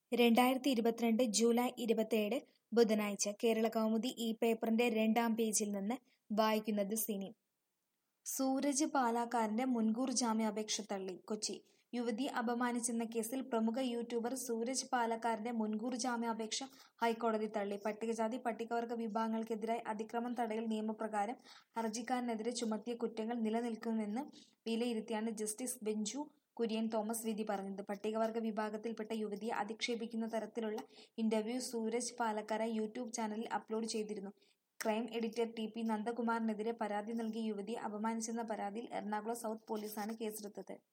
രണ്ടായിരത്തി ഇരുപത്തിരണ്ട് ജൂലൈ ഇരുപത്തിയേഴ് ബുധനാഴ്ച കേരള കൗമുദി ഈ പേപ്പറിന്റെ രണ്ടാം പേജിൽ നിന്ന് വായിക്കുന്നത് സിനി സൂരജ് പാലാക്കാരന്റെ മുൻകൂർ ജാമ്യാപേക്ഷ തള്ളി കൊച്ചി യുവതിയെ അപമാനിച്ചെന്ന കേസിൽ പ്രമുഖ യൂട്യൂബർ സൂരജ് പാലക്കാരന്റെ മുൻകൂർ ജാമ്യാപേക്ഷ ഹൈക്കോടതി തള്ളി പട്ടികജാതി പട്ടികവർഗ വിഭാഗങ്ങൾക്കെതിരായി അതിക്രമം തടയൽ നിയമപ്രകാരം ഹർജിക്കാരനെതിരെ ചുമത്തിയ കുറ്റങ്ങൾ നിലനിൽക്കുമെന്ന് വിലയിരുത്തിയാണ് ജസ്റ്റിസ് ബെഞ്ചു കുര്യൻ തോമസ് വിധി പറഞ്ഞത് പട്ടികവർഗ വിഭാഗത്തിൽപ്പെട്ട യുവതിയെ അധിക്ഷേപിക്കുന്ന തരത്തിലുള്ള ഇന്റർവ്യൂ സൂരജ് പാലക്കാര യൂട്യൂബ് ചാനലിൽ അപ്ലോഡ് ചെയ്തിരുന്നു ക്രൈം എഡിറ്റർ ടി പി നന്ദകുമാറിനെതിരെ പരാതി നൽകിയ യുവതിയെ അപമാനിച്ചെന്ന പരാതിയിൽ എറണാകുളം സൗത്ത് പോലീസാണ് കേസെടുത്തത്